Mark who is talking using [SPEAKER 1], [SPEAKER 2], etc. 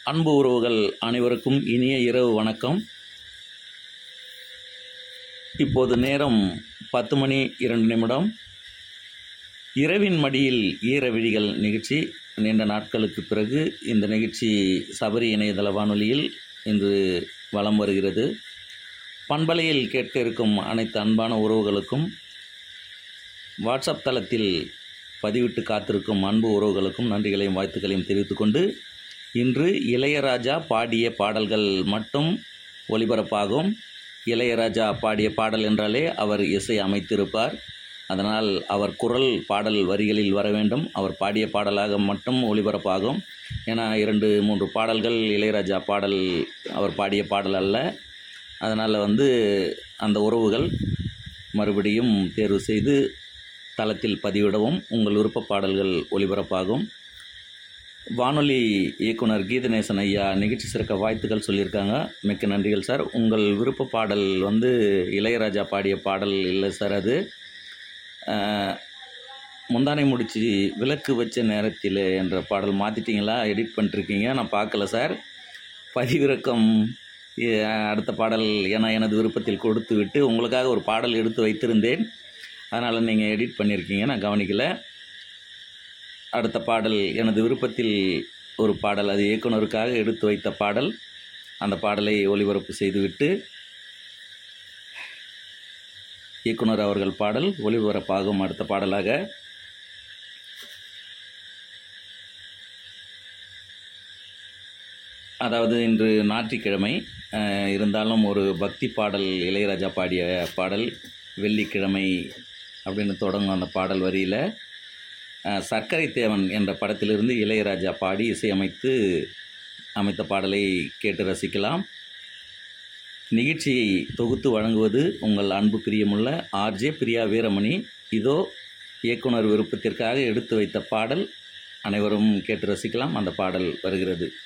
[SPEAKER 1] அன்பு உறவுகள் அனைவருக்கும் இனிய இரவு வணக்கம் இப்போது நேரம் பத்து மணி இரண்டு நிமிடம் இரவின் மடியில் ஈர விழிகள் நிகழ்ச்சி நீண்ட நாட்களுக்கு பிறகு இந்த நிகழ்ச்சி சபரி இணையதள வானொலியில் இன்று வலம் வருகிறது பண்பலையில் கேட்க இருக்கும் அனைத்து அன்பான உறவுகளுக்கும் வாட்ஸ்அப் தளத்தில் பதிவிட்டு காத்திருக்கும் அன்பு உறவுகளுக்கும் நன்றிகளையும் வாழ்த்துக்களையும் தெரிவித்துக்கொண்டு இன்று இளையராஜா பாடிய பாடல்கள் மட்டும் ஒளிபரப்பாகும் இளையராஜா பாடிய பாடல் என்றாலே அவர் இசை அமைத்திருப்பார் அதனால் அவர் குரல் பாடல் வரிகளில் வர வேண்டும் அவர் பாடிய பாடலாக மட்டும் ஒளிபரப்பாகும் ஏன்னா இரண்டு மூன்று பாடல்கள் இளையராஜா பாடல் அவர் பாடிய பாடல் அல்ல அதனால் வந்து அந்த உறவுகள் மறுபடியும் தேர்வு செய்து தளத்தில் பதிவிடவும் உங்கள் விருப்ப பாடல்கள் ஒளிபரப்பாகும் வானொலி இயக்குனர் கீதநேசன் ஐயா நிகழ்ச்சி சிறக்க வாழ்த்துக்கள் சொல்லியிருக்காங்க மிக்க நன்றிகள் சார் உங்கள் விருப்ப பாடல் வந்து இளையராஜா பாடிய பாடல் இல்லை சார் அது அஹ், முந்தானை முடிச்சு விளக்கு வச்ச நேரத்தில் என்ற பாடல் மாற்றிட்டீங்களா எடிட் பண்ணிருக்கீங்க நான் பார்க்கல சார் பதிவிறக்கம் எ- அடுத்த பாடல் என எனது விருப்பத்தில் கொடுத்து விட்டு உங்களுக்காக ஒரு பாடல் எடுத்து வைத்திருந்தேன் அதனால் நீங்கள் எடிட் பண்ணியிருக்கீங்க நான் கவனிக்கல அடுத்த பாடல் எனது விருப்பத்தில் ஒரு பாடல் அது இயக்குனருக்காக எடுத்து வைத்த பாடல் அந்த பாடலை ஒளிபரப்பு செய்துவிட்டு இயக்குனர் அவர்கள் பாடல் ஒளிபரப்பாகும் அடுத்த பாடலாக அதாவது இன்று ஞாயிற்றுக்கிழமை அஹ், இருந்தாலும் ஒரு பக்தி பாடல் இளையராஜா பாடிய பாடல் வெள்ளிக்கிழமை அப்படின்னு தொடங்கும் அந்த பாடல் வரியில் அஹ், சர்க்கரை தேவன் என்ற படத்திலிருந்து இளையராஜா பாடி இசையமைத்து அமைத்த பாடலை கேட்டு ரசிக்கலாம் நிகழ்ச்சியை தொகுத்து வழங்குவது உங்கள் அன்பு பிரியமுள்ள ஆர்ஜே பிரியா வீரமணி இதோ இயக்குனர் விருப்பத்திற்காக எடுத்து வைத்த பாடல் அனைவரும் கேட்டு ரசிக்கலாம் அந்த பாடல் வருகிறது